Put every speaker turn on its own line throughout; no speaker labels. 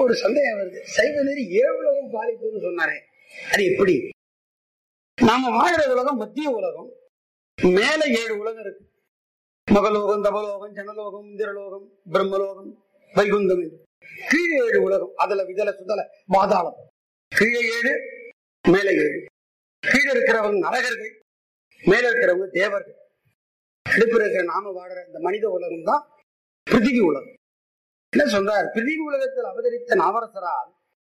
ஒரு சந்தேகம் வருது சைவ நெறி ஏழு உலகம் பாதிப்புன்னு சொன்னாரே அது எப்படி நாம வாழ்ற உலகம் மத்திய உலகம் மேல ஏழு உலகம் இருக்கு மகலோகம் தபலோகம் ஜனலோகம் இந்திரலோகம் பிரம்மலோகம் வைகுந்தம் என்று கீழே ஏழு உலகம் அதுல விதல சுதல பாதாளம் கீழே ஏழு மேல ஏழு கீழே இருக்கிறவங்க நரகர்கள் மேல இருக்கிறவங்க தேவர்கள் அடுப்பு இருக்கிற நாம வாடுற இந்த மனித உலகம் தான் பிருத்திவி உலகம் என்ன சொல்றார் பிருத்திவி உலகத்தில் அவதரித்த நாவரசரால்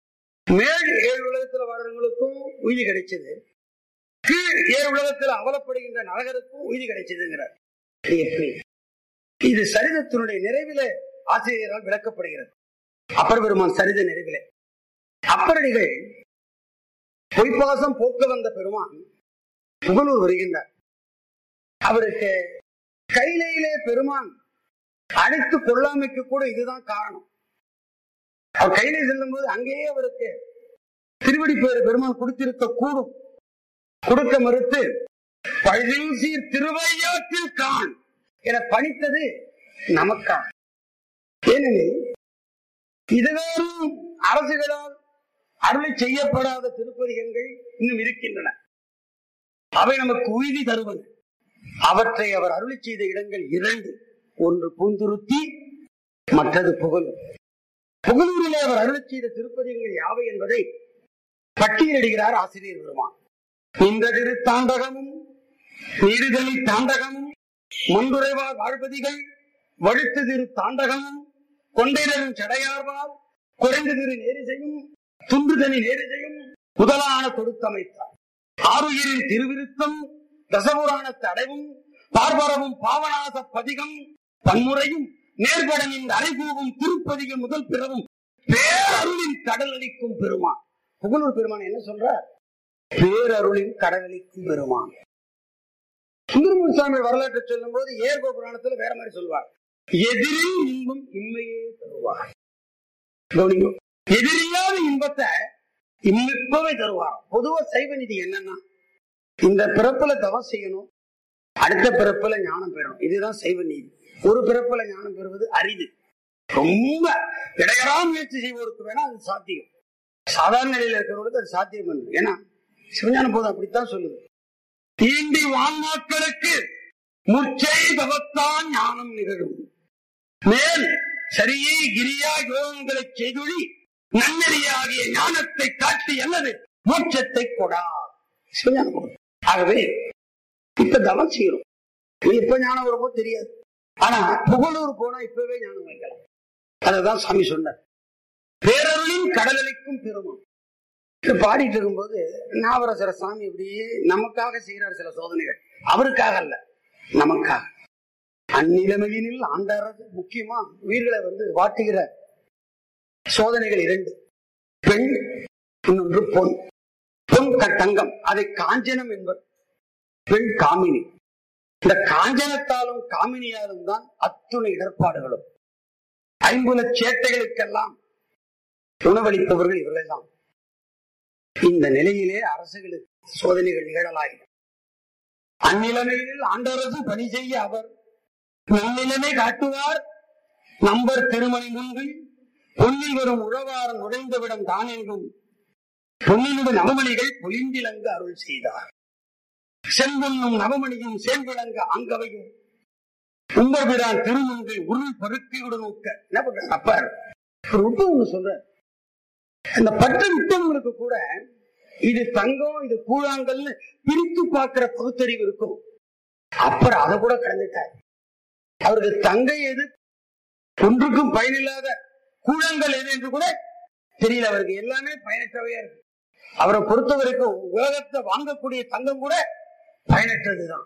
மேல் ஏழு உலகத்துல வாழ்றவங்களுக்கும் உயிரி கிடைச்சது கீழ் ஏழு உலகத்தில் அவலப்படுகின்ற நரகருக்கும் உயிரி கிடைச்சதுங்கிறார் இது எப்படி இது சரிதத்தினுடைய நிறைவில ஆசிரியரால் விளக்கப்படுகிறது அப்பர் பெருமான் சரித நிறைவிலே அப்பரடிகள் பொய்ப்பாசம் போக்க வந்த பெருமான் புகழூர் வருகின்றார் அவருக்கு கைலையிலே பெருமான் அழைத்து கொள்ளாமைக்கு கூட இதுதான் காரணம் அவர் கையிலே செல்லும் போது அங்கேயே அவருக்கு திருவடி பேரு பெருமான் கொடுத்திருக்க கூடும் கொடுக்க மறுத்து பழில் சீர் திருவையாற்றில் கான் என பணித்தது நமக்கா ஏனெனில் இதுவரும் அரசுகளால் அருளை செய்யப்படாத திருப்பதிகங்கள் இன்னும் இருக்கின்றன அவை நமக்கு உய்தி தருவது அவற்றை அவர் அருளி செய்த இடங்கள் இரண்டு ஒன்று பூந்துருத்தி மற்றது புகழூர் புகழூரிலே அவர் அருளி செய்த திருப்பதிகங்கள் யாவை என்பதை பட்டியலிடுகிறார் ஆசிரியர் பெருமான் இந்த திரு தாண்டகமும் நீடுதலி தாண்டகமும் முன்துறைவா வாழ்பதிகள் வழுத்து திரு தாண்டகமும் கொண்டைனரும் சடையார்வால் குறைந்து திரு நேரிசையும் துன்றுதனி நேரிசையும் முதலான தொடுத்தமைத்தார் ஆறுயிரின் திருவிருத்தம் தசபுராணத்து அடைவும் பார்வரவும் பாவநாச பதிகம் பன்முறையும் நேர்படனின் அரைகூவும் திருப்பதிகம் முதல் பிறவும் பேரருளின் கடல் அளிக்கும் பெருமான் புகழூர் பெருமான் என்ன சொல்றார் பேரருளின் கடலளிக்கும் பெருமான் சுந்தரமூர் சாமி வரலாற்றை சொல்லும் போது ஏர்கோ புராணத்துல வேற மாதிரி சொல்வார் எதிரில் இன்பம் இம்மையே தருவார் கவனிங்க எதிரில்லாத இன்பத்தை இம்மிப்பவே தருவார் பொதுவா சைவ நிதி என்னன்னா இந்த பிறப்புல தவம் செய்யணும் அடுத்த பிறப்புல ஞானம் பெறணும் இதுதான் சைவ நீதி ஒரு பிறப்புல ஞானம் பெறுவது அரிது ரொம்ப இடையறா முயற்சி செய்வோருக்கு வேணா அது சாத்தியம் சாதாரண நிலையில இருக்கிறவங்களுக்கு அது சாத்தியம் என்று ஏன்னா சிவஞான போதும் அப்படித்தான் சொல்லுது தீண்டி வாழ்நாட்களுக்கு முச்சை தவத்தான் ஞானம் நிகழும் மேல் சரியே கிரியா யோகங்களை செய்தொழி நன்னெறியாகிய ஞானத்தை காட்டி அல்லது மோட்சத்தை கொடா சிவஞான போதும் ஆகவே இப்ப தவம் செய்யறோம் இப்ப ஞானம் வரும்போது தெரியாது ஆனா புகழூர் போனா இப்பவே ஞானம் வைக்கலாம் அததான் சாமி சொன்னார் பேரருளின் கடலளிக்கும் பெருமான் இது பாடிட்டு இருக்கும்போது நாவரசர சாமி இப்படியே நமக்காக செய்யறார் சில சோதனைகள் அவருக்காக அல்ல நமக்காக அந்நிலைமையினில் ஆண்டாரது முக்கியமா உயிர்களை வந்து வாட்டுகிற சோதனைகள் இரண்டு பெண் இன்னொன்று பொன் பொன் க- தங்கம் அதை காஞ்சனம் என்பர் பெண் காமினி இந்த காஞ்சனத்தாலும் காமினியாலும் தான் அத்துணை இடர்பாடுகளும் ஐம்புல சேட்டைகளுக்கெல்லாம் உணவளிப்பவர்கள் இவர்கள்தான் இந்த நிலையிலே அரசுகளுக்கு சோதனைகள் நிகழலாயின அந்நிலைமையில் ஆண்டரசு பணி செய்ய அவர் நன்னிலைமை காட்டுவார் நம்பர் திருமணி முன்பில் பொன்னில் வரும் உழவார் நுழைந்தவிடம் தான் என்றும் பொன்னினுடைய நவமணிகள் பொலிந்திலங்க அருள் செய்தார் செம்பொன்னும் நவமணியும் சேர்விளங்க அங்கவையும் உம்பர்பிரான் திருமுன்பை உருள் பருக்கையோடு நோக்க என்ன பண்ற அப்பர் ஒரு நுட்பம் ஒண்ணு சொல்ற இந்த பற்று விட்டவங்களுக்கு கூட இது தங்கம் இது கூழாங்கல்னு பிரித்து பார்க்கிற பகுத்தறிவு இருக்கும் அப்புறம் அதை கூட கடந்துட்டார் அவருக்கு தங்கை எது ஒன்றுக்கும் பயனில்லாத கூழாங்கல் எது என்று கூட தெரியல அவருக்கு எல்லாமே பயனற்றவையா இருக்கு அவரை பொறுத்த வரைக்கும் உலகத்தை வாங்கக்கூடிய தங்கம் கூட பயனற்றதுதான்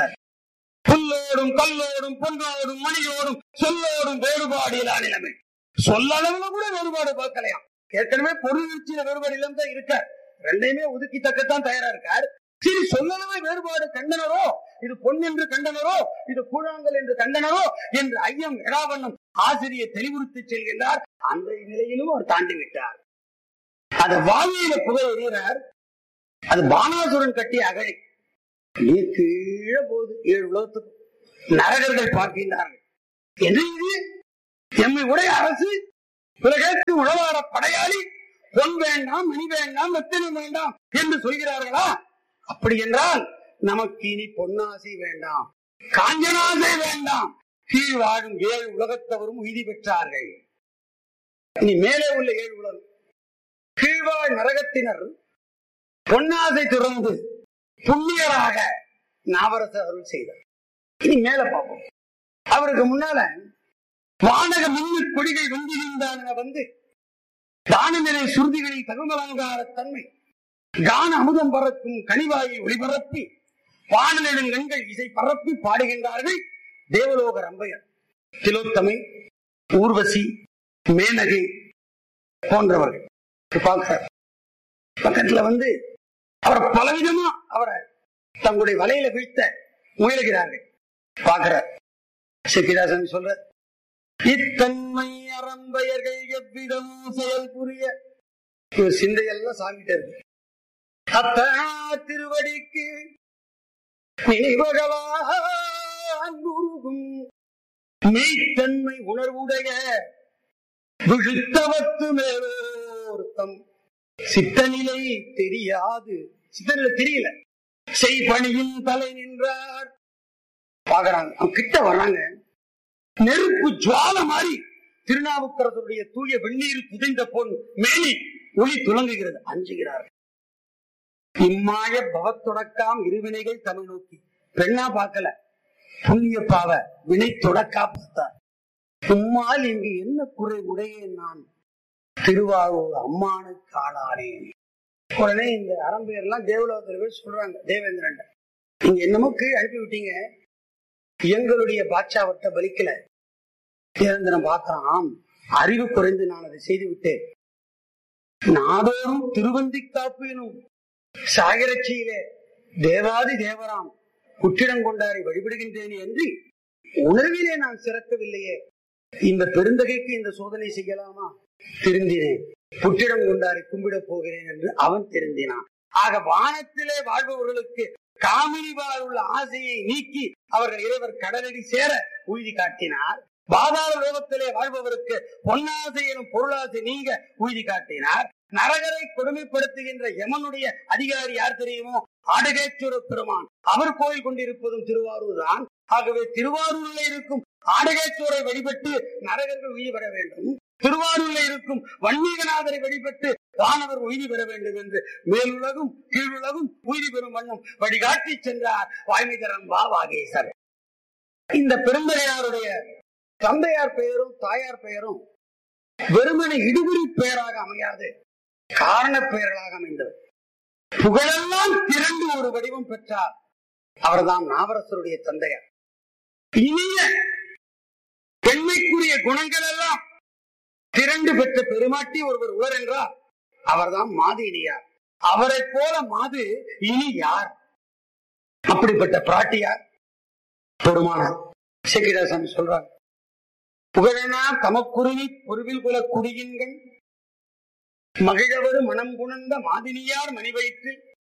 புல்லோடும் கல்லோடும் பொன்னோடும் மணியோடும் சொல்லோடும் வேறுபாடு இல்லா நிலைமை சொல்லளவுல கூட வேறுபாடு பார்க்கலையாம் ஏற்கனவே பொருள் வீழ்ச்சியில வேறுபாடு இல்லாம தான் இருக்கார் ரெண்டையுமே ஒதுக்கி தக்கத்தான் தயாரா இருக்கார் சரி சொல்லளவே வேறுபாடு கண்டனரோ இது பொன் என்று கண்டனரோ இது கூழாங்கல் என்று கண்டனரோ என்று ஐயம் எடாவண்ணம் ஆசிரியர் தெளிவுறுத்தி செல்கின்றார் அந்த நிலையிலும் அவர் தாண்டி விட்டார் அது வாயில புகை எறிகிறார் அது பானாசுரன் கட்டிய அகழி நீர் கீழே போகுது ஏழு உலகத்துக்கு நரகர்கள் பார்க்கின்றார்கள் என்ன இது எம்மை உடைய அரசு உலகேற்கு உழவார படையாளி பொன் வேண்டாம் மணி வேண்டாம் ரத்தினம் வேண்டாம் என்று சொல்கிறார்களா அப்படி என்றால் நமக்கு இனி பொன்னாசை வேண்டாம் காஞ்சனாசை வேண்டாம் கீழ் வாழும் ஏழு உலகத்தவரும் உய்தி பெற்றார்கள் இனி மேலே உள்ள ஏழு உலகம் கீழ்வாழ் நரகத்தினர் பொன்னாசை துறந்து புண்ணியராக நாவரச அருள் செய்தார் இனி மேல பார்ப்போம் அவருக்கு முன்னால வானக மின்னு கொடிகள் வெந்திருந்தான வந்து தானநிலை சுருதிகளில் தகுமலங்கார தன்மை கான அமுதம் பறக்கும் கனிவாயை ஒளிபரப்பி வானலிடும் கண்கள் இசை பரப்பி பாடுகின்றார்கள் தேவலோக ரம்பையர் திலோத்தமை ஊர்வசி மேனகை போன்றவர்கள் பார்க்கிறார் பக்கத்துல வந்து அவர் பலவிதமா அவரை தங்களுடைய வலையில வீழ்த்த முயலுகிறார்கள் பார்க்கிறார் சிக்கிதாசன் சொல்ற இத்தன்மை அறம்பயர்கள் எவ்விதமும் செயல் புரிய இவர் சிந்தையெல்லாம் சாமிட்ட இருக்கு அத்தனா திருவடிக்கு நினைவகலாகும் மெய்த்தன்மை உணர்வுடைய விழுத்தவத்து மேலோர்த்தம் சித்தநிலை தெரியாது சித்தநிலை தெரியல செய்பணியின் தலை நின்றார் பாக்குறாங்க அவங்க கிட்ட வர்றாங்க நெருப்பு ஜுவால மாதிரி திருநாவுக்கரசருடைய தூய வெந்நீர் புதைந்த பொன் மேனி ஒளி துலங்குகிறது அஞ்சுகிறார் இம்மாய பவத்தொடக்காம் இருவினைகள் தமிழ் நோக்கி பெண்ணா பார்க்கல புண்ணிய பாவ வினை தொடக்கா பார்த்தார் உம்மால் இங்கு என்ன குறை உடையேன் நான் திருவாரூர் அம்மானுக்கு ஆளானேன் உடனே இந்த அரம்பையர் எல்லாம் தேவலோகத்துல போய் சொல்றாங்க தேவேந்திரன் நீங்க என்னமோ கீழ் அனுப்பி விட்டீங்க எங்களுடைய பாட்சாவட்ட பலிக்கல தேவேந்திரன் பார்க்கிறான் ஆம் அறிவு குறைந்து நான் அதை செய்து விட்டேன் நாடோறும் திருவந்தி காப்பு எனும் சாகரட்சியிலே தேவாதி தேவராம் குற்றிடம் கொண்டாரை வழிபடுகின்றேன் என்று உணர்விலே நான் சிறக்கவில்லையே இந்த பெருந்தகைக்கு இந்த சோதனை செய்யலாமா திருந்தினேன் புற்றிடம் கொண்டாரை கும்பிடப் போகிறேன் என்று அவன் திருந்தினான் ஆக வானத்திலே வாழ்பவர்களுக்கு காமினிபால் உள்ள ஆசையை நீக்கி அவர்கள் இறைவர் கடலடி சேர உறுதி காட்டினார் பாதாள லோகத்திலே வாழ்பவருக்கு பொன்னாசை எனும் பொருளாசை நீங்க உறுதி காட்டினார் நரகரை கொடுமைப்படுத்துகின்ற யமனுடைய அதிகாரி யார் தெரியுமோ ஆடகேச்சுர பெருமான் அவர் கோயில் கொண்டிருப்பதும் திருவாரூர் தான் ஆகவே திருவாரூரில் இருக்கும் ஆடகேச்சுவரை வழிபட்டு நரகர்கள் உயிர் பெற வேண்டும் திருவாரூரில் இருக்கும் வன்மீகநாதரை வழிபட்டு வானவர் உயிரி பெற வேண்டும் என்று மேலுலகும் கீழுலகும் உயிரி பெறும் வண்ணம் வழிகாட்டி சென்றார் வாய்மிகரன் வா வாகேசர் இந்த பெருந்தகையாருடைய தந்தையார் பெயரும் தாயார் பெயரும் வெறுமனை இடுபுறி பெயராக அமையாது காரண பெயர்களாக அமைந்தது புகழெல்லாம் திரண்டு ஒரு வடிவம் பெற்றார் அவர்தான் நாவரசருடைய தந்தையார் இனிய பெண்மைக்குரிய குணங்கள் எல்லாம் திரண்டு பெற்ற பெருமாட்டி ஒருவர் உவர் என்றார் அவர்தான் மாது இனியார் அவரை போல மாது இனி யார் அப்படிப்பட்ட பிராட்டியார் பெருமானார் சேக்கிராசாமி சொல்றாங்க புகழனா தமக்குருவி பொருவில் குல குடியின்கள் மகிழவரு மனம் புணர்ந்த மாதினியார் மணி வயிற்று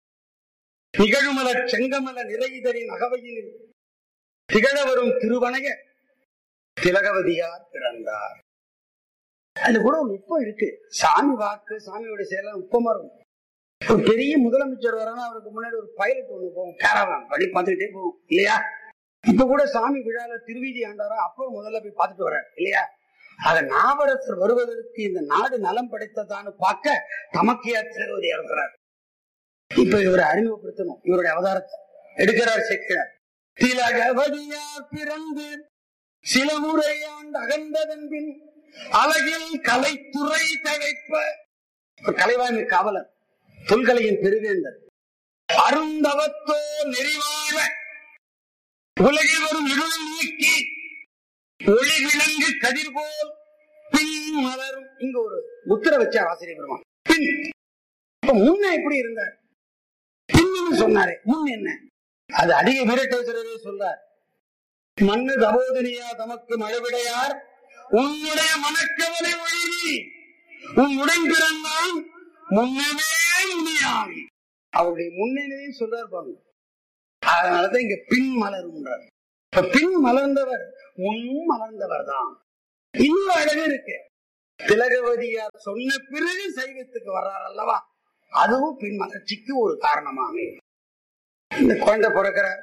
நிகழுமலர் செங்கமல நிறைதரின் அகவையில் திகழவரும் திருவனைய திலகவதியார் பிறந்தார் அது கூட ஒரு நுட்பம் இருக்கு சாமி வாக்கு சாமியோட செயலாம் நுட்பமா இருக்கும் ஒரு பெரிய முதலமைச்சர் வரணும் அவருக்கு முன்னாடி ஒரு பைலட் ஒண்ணு போகும் கேரவான் படி பார்த்துக்கிட்டே போகும் இல்லையா இப்ப கூட சாமி விழால திருவீதி ஆண்டாரா அப்போ முதல்ல போய் பார்த்துட்டு வர்றார் இல்லையா ஆக நாவரசர் வருவதற்கு இந்த நாடு நலம் படைத்ததான்னு பார்க்க தமக்கையார் திலகவதியா இருக்கிறார் இப்ப இவரை அறிமுகப்படுத்தணும் இவருடைய அவதாரத்தை எடுக்கிறார் சேர்க்கிறார் திலகவதியார் பிறந்து சில முறை ஆண்டு அகன்றதன் பின் அழகில் கலைத்துறை தழைப்ப இப்ப கலைவாய்மை காவலர் தொல்கலையின் பெருவேந்தர் அருந்தவத்தோ நெறிவாழ உலகில் வரும் இருள் நீக்கி ஒளி விளங்கு கதிர் போல் பின் மலரும் இங்க ஒரு முத்திர வச்சார் ஆசிரியர் பெருமான் பின் இப்ப முன்ன எப்படி இருந்தார் பின்னு சொன்னாரே முன் என்ன அது அதிக வீரட்டேஸ்வரரே சொல்றார் மண்ணு தபோதனியா தமக்கு மழவிடையார் உன்னுடைய மனக்கவலை ஒழுகி உன் உடன் பிறந்தான் முன்னமே முனியாகி அவருடைய முன்னணியும் சொல்றார் பாருங்க அதனாலதான் இங்க பின் மலருன்றார் இப்ப பின் மலர்ந்தவர் முன்னும் மலர்ந்தவர் தான் இன்னொரு அழகு இருக்கு திலகவதியார் சொன்ன பிறகு சைவத்துக்கு வர்றார் அல்லவா அதுவும் பின் மலர்ச்சிக்கு ஒரு காரணமாமே இந்த குழந்தை பிறக்கிறார்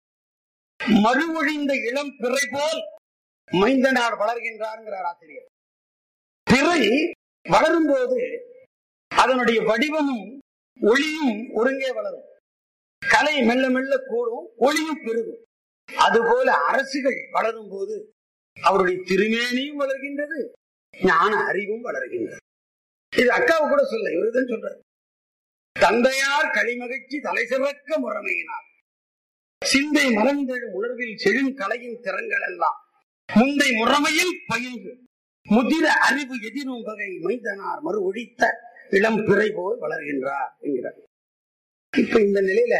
மறுமொழிந்த இளம் பிறை போல் மைந்தனார் வளர்கின்றார்ங்கிறார் ஆசிரியர் பிறை வளரும் போது அதனுடைய வடிவமும் ஒளியும் ஒருங்கே வளரும் கலை மெல்ல மெல்ல கூடும் ஒளியும் பெருகும் அதுபோல அரசுகள் வளரும் போது அவருடைய திருமேனியும் வளர்கின்றது ஞான அறிவும் வளர்கின்றது இது அக்காவு கூட சொல்ல இவருதான் சொல்றாரு தந்தையார் களிமகிழ்ச்சி தலை சிறக்க முறைமையினார் சிந்தை மறந்தெழும் உணர்வில் செழும் கலையின் திறங்கள் எல்லாம் முந்தை முறைமையில் பயின்று முதிர அறிவு எதிரும் வகை மைந்தனார் மறு ஒழித்த இளம் பிறை போல் வளர்கின்றார் என்கிறார் இப்ப இந்த நிலையில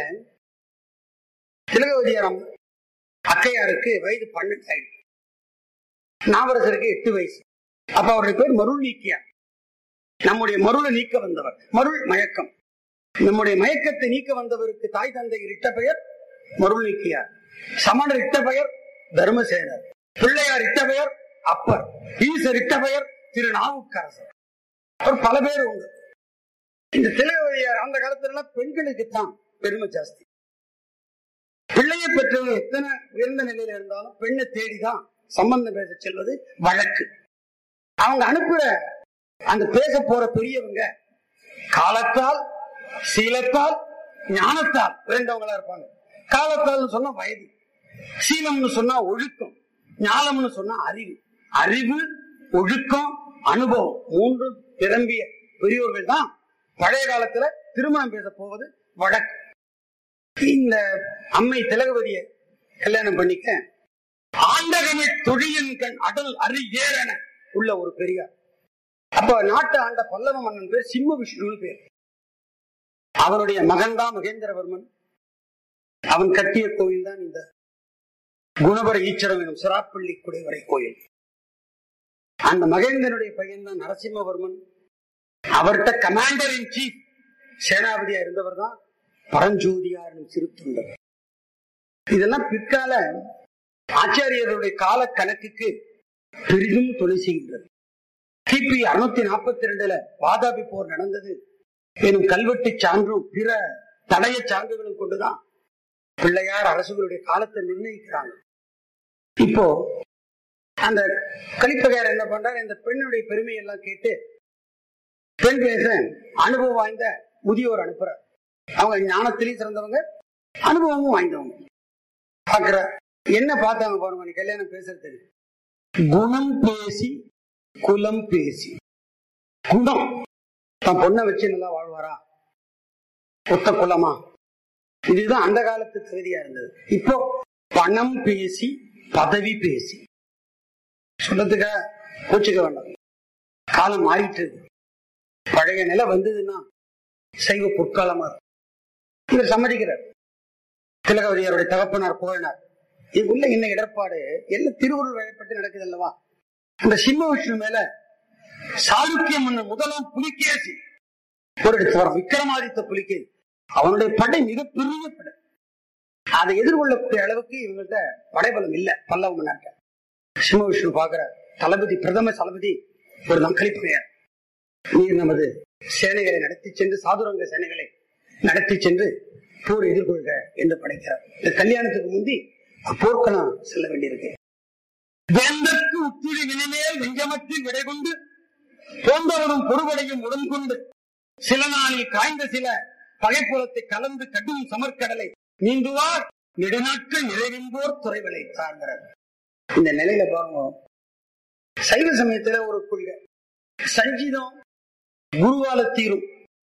திலகவதியாரம் அக்கையாருக்கு வயது பன்னெண்டு ஆயிடுச்சு நாவரசருக்கு எட்டு வயசு அப்ப அவருடைய பேர் மருள் நீக்கியார் நம்முடைய மருளை நீக்க வந்தவர் மருள் மயக்கம் நம்முடைய மயக்கத்தை நீக்க வந்தவருக்கு தாய் தந்தை இட்ட பெயர் மருள் நீக்கியார் சமணர் இட்ட பெயர் தர்மசேனர் பிள்ளையார் இட்ட பெயர் அப்பர் ஈசர் இட்ட பெயர் திரு நாவுக்கரசர் அவர் பல பேர் உண்டு இந்த திலகவதியார் அந்த காலத்துல எல்லாம் பெண்களுக்குத்தான் பெருமை ஜாஸ்தி பிள்ளையை பெற்றவங்க எத்தனை உயர்ந்த நிலையில இருந்தாலும் பெண்ணை தேடிதான் சம்பந்தம் பேச செல்வது வழக்கு அவங்க அனுப்புற அந்த பேச போற பெரியவங்க காலத்தால் சீலத்தால் ஞானத்தால் விரைந்தவங்களா இருப்பாங்க காலத்தால் சொன்னா வயது சீலம்னு சொன்னா ஒழுக்கம் ஞானம்னு சொன்னா அறிவு அறிவு ஒழுக்கம் அனுபவம் மூன்று நிரம்பிய பெரியோர்கள் தான் பழைய காலத்துல திருமணம் பேச போவது வழக்கு இந்த அம்மை திலகவதிய கல்யாணம் பண்ணிக்க ஆண்டகமிழ் தொழிலின் கண் அடல் அறி ஏறன உள்ள ஒரு பெரியார் அப்ப நாட்டை ஆண்ட பல்லவ மன்னன் பேர் சிம்ம விஷ்ணுன்னு பேர் அவனுடைய மகன்தான் மகேந்திரவர்மன் அவன் கட்டிய கோயில் தான் இந்த குணபர ஈச்சரம் எனும் சிராப்பள்ளி குடைவரை கோயில் அந்த மகேந்திரனுடைய பையன் தான் நரசிம்மவர்மன் அவர்கிட்ட கமாண்டர் இன் சீஃப் சேனாபதியா இருந்தவர் தான் பரஞ்சோதியார் எனும் சிறுத்தொண்டர் இதெல்லாம் பிற்கால ஆச்சாரியர்களுடைய கால கணக்குக்கு பெரிதும் துணை செய்கின்றது கிபி அறுநூத்தி நாற்பத்தி ரெண்டுல வாதாபி போர் நடந்தது எனும் கல்வெட்டு சான்றும் பிற தடய சான்றுகளும் கொண்டுதான் பிள்ளையார் அரசுகளுடைய காலத்தை நிர்ணயிக்கிறாங்க இப்போ அந்த கலிப்பகையார் என்ன பண்றாரு இந்த பெண்ணுடைய பெருமை எல்லாம் கேட்டு பெண் பேச அனுபவம் வாய்ந்த முதியோர் அனுப்புறார் அவங்க ஞானத்திலையும் சிறந்தவங்க அனுபவமும் வாய்ந்தவங்க பாக்குற என்ன பார்த்தாங்க பாருங்க நீ கல்யாணம் பேசுறதுக்கு குணம் பேசி குலம் பேசி குணம் தன் பொண்ணை வச்சு நல்லா வாழ்வாரா ஒத்த குலமா இதுதான் அந்த காலத்து தகுதியா இருந்தது இப்போ பணம் பேசி பதவி பேசி சொல்லத்துக்கா கோச்சுக்க வேண்டாம் காலம் மாறிட்டு இருக்கு. பழைய நிலை வந்ததுன்னா சைவ பொற்காலமா இருக்கும் இவர் சம்மதிக்கிறார் திலகவதியாருடைய தகப்பனார் புகழினார் இதுக்குள்ள என்ன இடர்பாடு எல்லாம் திருவுருள் வழிபட்டு நடக்குது அல்லவா அந்த சிம்ம விஷ்ணு மேல சாளுக்கிய மன்னன் முதலாம் புலிகேசி ஒரு இடத்து வர விக்ரமாதித்த புலிகேசி அவனுடைய படை மிக பெரிய படை அதை எதிர்கொள்ளக்கூடிய அளவுக்கு இவங்கள்ட்ட படைபலம் இல்ல பல்லவ மன்னர்கிட்ட சிம்ம விஷ்ணு பாக்குற தளபதி பிரதம தளபதி ஒரு நக்கலிப்பையார் நீர் நமது சேனைகளை நடத்தி சென்று சாதுரங்க சேனைகளை நடத்தி சென்று போர் எதிர்கொள்க என்று படைக்கிறார் இந்த கல்யாணத்துக்கு முந்தி போர்க்களம் செல்ல வேண்டியிருக்கு வேந்தற்கு உத்துழி வினிமேல் நெஞ்சமற்றில் விடை கொண்டு போன்றவரும் பொறுவடையும் உடன் கொண்டு சில நாளில் காய்ந்த சில பகைப்புலத்தை கலந்து கடும் சமர்க்கடலை நீந்துவார் நெடுநாட்கள் நிறைவின்போர் துறை விளைத்தாங்கிறார் இந்த நிலையில பாருங்க சைவ சமயத்துல ஒரு கொள்கை சஞ்சீதம் குருவால தீரும்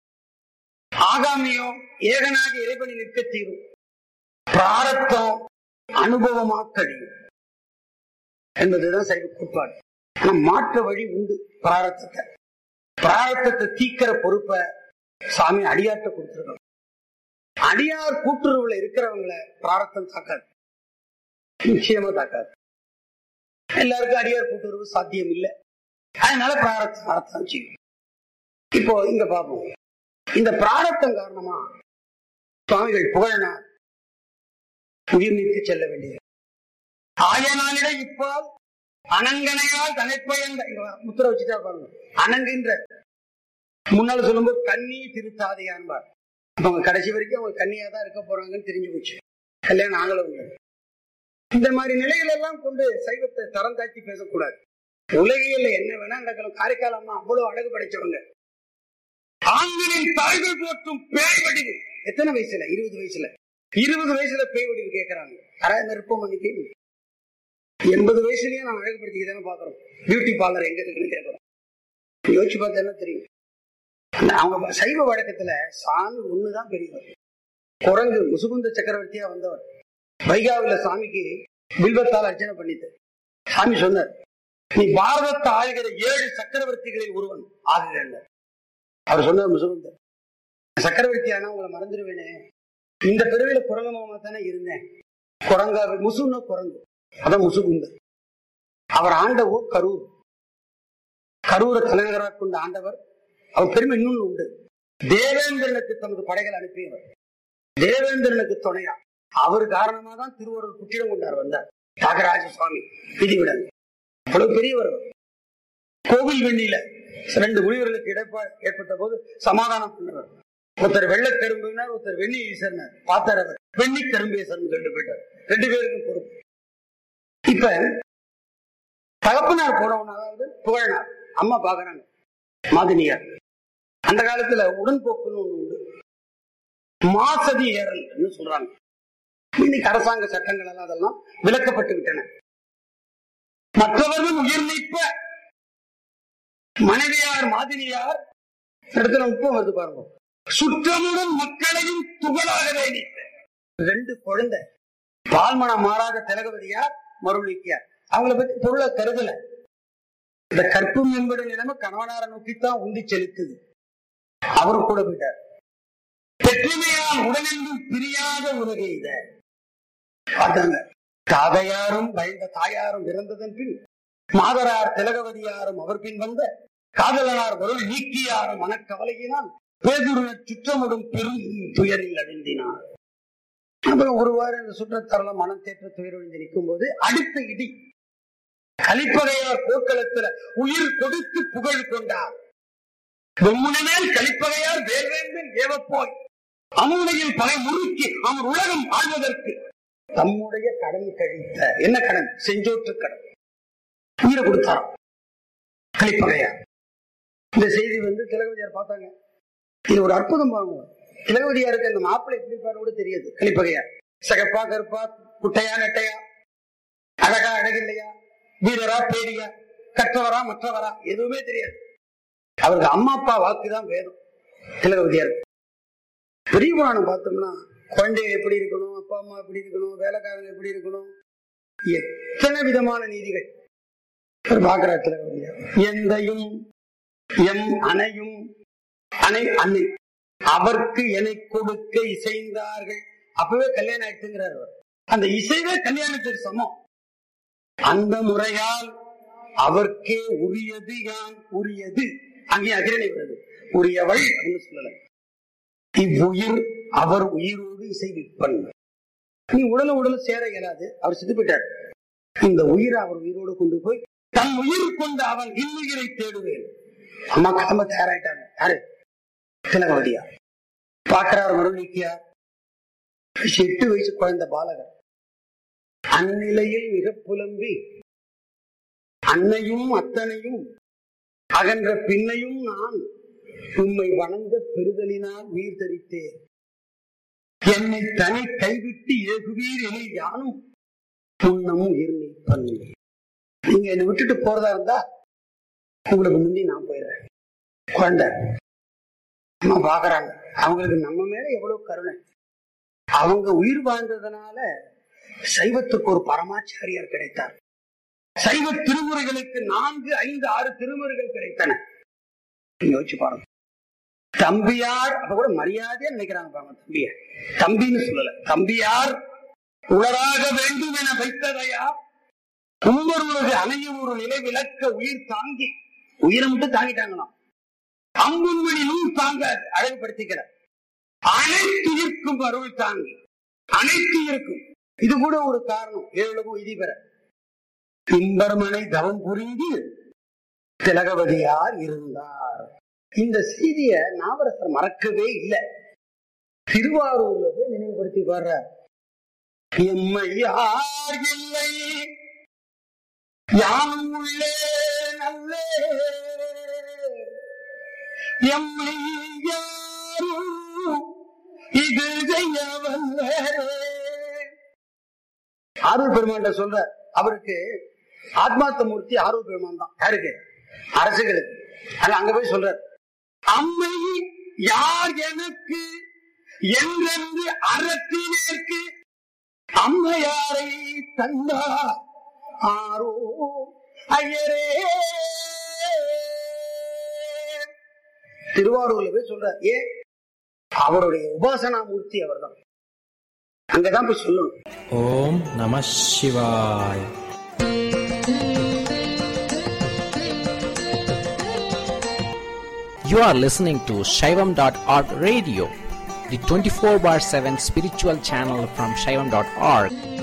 ஆகாமியம் ஏகனாக இறைவனி நிற்க தீரும் பிராரத்தம் அனுபவமா கழியும் என்பதுதான் சைவ கோட்பாடு ஆனா மாற்ற வழி உண்டு பிராரத்தத்தை பிராரத்தத்தை தீக்கிற பொறுப்பை சாமி அடியார்ட்ட கொடுத்திருக்கோம் அடியார் கூட்டுறவுல இருக்கிறவங்கள பிராரத்தம் தாக்காது நிச்சயமா தாக்காது எல்லாருக்கும் அடியார் கூட்டுறவு சாத்தியம் இல்லை அதனால பிராரத்தம் வரத்தான் செய்யும் இப்போ இங்க பார்ப்போம் இந்த பிராரத்தம் காரணமா சுவாமிகள் புகழனார் உயிர் நீத்து செல்ல வேண்டியது ஆயனானிட இப்பால் அனங்கனையால் தனைப்பயந்த இங்க வா, முத்திரை வச்சுட்டா பாருங்க அனங்குன்ற முன்னால சொல்லும்போது கண்ணி திருத்தாதையான்பார் அப்ப அவங்க கடைசி வரைக்கும் அவங்க கண்ணியா தான் இருக்க போறாங்கன்னு தெரிஞ்சு போச்சு கல்யாணம் ஆகல உண்டு இந்த மாதிரி நிலைகள் எல்லாம் கொண்டு சைவத்தை தரம் தாழ்த்தி பேசக்கூடாது உலகியல்ல என்ன வேணா நடக்கலாம் காரைக்கால் அம்மா அவ்வளவு அழகு படைச்சவங்க ஆண்களின் தாய்கள் போற்றும் பேய் வடிவு எத்தனை வயசுல இருபது வயசுல இருபது வயசுல பேய் வடிவு கேட்கறாங்க யாராவது நெருப்பம் பண்ணிக்கு எண்பது வயசுலயும் நான் அழகுபடுத்திக்க தானே பாக்குறோம் பியூட்டி பார்லர் எங்க இருக்குன்னு கேட்கறோம் யோசிச்சு பார்த்தா என்ன தெரியும் அந்த அவங்க சைவ வழக்கத்துல சாமி ஒண்ணுதான் பெரியவர் குரங்கு முசுகுந்த சக்கரவர்த்தியா வந்தவர் வைகாவில சாமிக்கு வில்வத்தால் அர்ச்சனை பண்ணிட்டு சாமி சொன்னார் நீ பாரதத்தை ஆளுகிற ஏழு சக்கரவர்த்திகளில் ஒருவன் ஆகுகிறார் அவர் சொன்னார் முசுகுந்தர் சக்கரவர்த்தி ஆனா உங்களை மறந்துடுவேனே இந்த பிறவில குரங்கு மாமா தானே இருந்தேன் குரங்கா முசுன்னா குரங்கு அதான் முசுகுந்தர் அவர் ஆண்ட ஊர் கரூர் கரூரை தலைநகராக கொண்ட ஆண்டவர் அவர் பெருமை இன்னொன்னு உண்டு தேவேந்திரனுக்கு தமது படைகள் அனுப்பியவர் தேவேந்திரனுக்கு துணையா அவர் காரணமா தான் திருவருள் குற்றிடம் கொண்டார் வந்தார் தியாகராஜ சுவாமி விதிவிடல் அவ்வளவு பெரியவர் அவர். கோவில் வெண்ணில ரெண்டு முனிவர்களுக்கு இடைப்பாடு ஏற்பட்ட போது சமாதானம் பண்ணவர் ஒருத்தர் வெள்ளை கரும்பினார் ஒருத்தர் வெண்ணி ஈசர்னார் பார்த்தார் அவர் வெண்ணி கரும்பேசன் ரெண்டு போயிட்டார் ரெண்டு பேருக்கும் பொறுப்பு இப்ப தகப்பனார் போனவன் அதாவது புகழனார் அம்மா பாக்குறாங்க மாதினியார் அந்த காலத்துல உடன்போக்குன்னு ஒண்ணு உண்டு மாசதி ஏறல் சொல்றாங்க இன்னைக்கு அரசாங்க சட்டங்கள் எல்லாம் அதெல்லாம் விலக்கப்பட்டு விட்டன மற்றவர்கள் உயிர் நீப்ப மனைவியார் மாதினியார் இடத்துல உப்பம் வருது பாருங்க சுற்றமுடன் மக்களையும் துகளாகவே நீப்ப ரெண்டு குழந்தை பால்மனம் மாறாத திலகவதியார் மருளிக்கியார் அவங்கள பத்தி பொருளை கருதல இந்த கற்பும் என்பது நிலைமை கணவனார நோக்கித்தான் உந்தி செலுத்துது அவரும் கூட போயிட்டார் பெற்றுமையால் உடனெங்கும் பிரியாத உலகை இத பார்த்தாங்க தாதையாரும் பயந்த தாயாரும் இறந்ததன் பின் மாதரார் திலகவதியாரும் அவர் பின் வந்த காதலனார் பொருள் நீக்கியாரும் மனக்கவலையினால் பேதுருன சுற்றமுடும் பெரும் துயரில் அழிந்தினார் அப்புறம் ஒரு வாரம் இந்த சுற்றத்தரல மனம் தேற்ற துயரொழிந்து நிற்கும் போது அடுத்த இடி கலிப்பகையார் போர்க்களத்துல உயிர் கொடுத்து புகழ் கொண்டார் வெம்முனிமேல் கலிப்பகையார் வேர்வேந்தன் ஏவப்போய் அமுனையில் பகை முறுக்கி அவர் உலகம் ஆழ்வதற்கு தம்முடைய கடன் கழித்த என்ன கடன் செஞ்சோற்று கடன் உயிரை கொடுத்தாராம் கலிப்பகையார் இந்த செய்தி வந்து திலகவதியார் பார்த்தாங்க இது ஒரு அற்புதம் பாருங்க திலகவதியாருக்கு அந்த மாப்பிள்ளை எப்படி பாரு கூட தெரியாது கலிப்பகையார் சகப்பா கருப்பா குட்டையா நெட்டையா அழகா அழகில்லையா வீரரா பேடியா கற்றவரா மற்றவரா எதுவுமே தெரியாது அவருக்கு அம்மா அப்பா வாக்குதான் வேணும் திலகவதியார் பெரிய புராணம் பார்த்தோம்னா குழந்தைகள் எப்படி இருக்கணும் அப்பா அம்மா எப்படி இருக்கணும் வேலைக்காரங்க எப்படி இருக்கணும் எத்தனை விதமான நீதிகள் அவர் பார்க்கிறார் திலகவதியார் எந்தையும் எம் அணையும் அணை அன்னை அவர்க்கு என்னை கொடுக்க இசைந்தார்கள் அப்பவே கல்யாணம் ஆயிடுச்சுங்கிறார் அவர் அந்த இசைவே கல்யாணத்துக்கு சமம் அந்த முறையால் அவர்க்கே உரியது யான் உரியது அங்கே அகிரணை வருது உரியவள் அப்படின்னு சொல்லல இவ்வுயிர் அவர் உயிரோடு இசைவிப்பன் நீ உடல உடல சேர இயலாது அவர் செத்து போயிட்டார் இந்த உயிரை அவர் உயிரோடு கொண்டு போய் தன் உயிர் கொண்டு அவன் இன்னுயிரை தேடுவேன் அம்மா கிளம்ப தயாராயிட்டாங்க யாரு திலகவதியா பாக்குறார் மருளிக்கியார் எட்டு வயசு குழந்தை பாலகர் அந்நிலையில் மிக புலம்பி அன்னையும் அத்தனையும் அகன்ற பின்னையும் நான் உம்மை வணங்க பெறுதலினால் உயிர் தரித்தேன் என்னை தனி கைவிட்டு ஏகுவீர் எனில் யானும் புண்ணமும் உயிர் நீப்பன் நீங்க என்னை விட்டுட்டு போறதா இருந்தா உங்களுக்கு முந்தி நான் போயிடுறேன் குழந்தை அம்மா பாக்குறாங்க அவங்களுக்கு நம்ம மேல எவ்வளவு கருணை அவங்க உயிர் வாழ்ந்ததுனால சைவத்துக்கு ஒரு பரமாச்சாரியார் கிடைத்தார் சைவ திருமுறைகளுக்கு நான்கு ஐந்து ஆறு திருமுறைகள் கிடைத்தன நீங்க யோசிச்சு பாருங்க தம்பியார் அப்ப கூட மரியாதையா நினைக்கிறாங்க பாருங்க தம்பிய தம்பின்னு சொல்லல தம்பியார் உளராக வேண்டும் என வைத்ததையா கும்பருவது அணையும் ஒரு நிலை விளக்க உயிர் தாங்கி உயிரை மட்டும் தாங்கிட்டாங்களாம் அம்புன்மணி நூல் தாங்க அழகுபடுத்திக்கிற அனைத்து இருக்கும் அருள் தாங்கி அனைத்து இருக்கும் இது கூட ஒரு காரணம் ஏழுலகம் விதி பெற இம்பர்மனை தவம் புரிந்து திலகவதியார் இருந்தார் இந்த செய்திய நாவரசர் மறக்கவே இல்லை திருவாரூர்ல போய் நினைவுபடுத்தி வர்ற எம்மையார் இல்லை யானும் உள்ளே நல்ல எம்மை யாரும் இது செய்ய வல்ல ஆரூர் பெருமான் சொல்ற அவருக்கு ஆத்மார்த்த மூர்த்தி ஆரூர் பெருமான் தான் யாருக்கு அரசுகளுக்கு ஆனா அங்க போய் சொல்ற அம்மை யார் எனக்கு என்றென்று அறத்தினேற்கு அம்மையாரை தந்தார் ஆரோ ஐயரே திருவாரூர்ல போய் சொல்ற ஏன் அவருடைய உபாசனா மூர்த்தி அவர்தான் அங்கதான் போய் சொல்லணும்
ஓம் நம சிவாய் You are listening to Shaivam.org radio, the 24 bar 7 spiritual channel from Shaivam.org.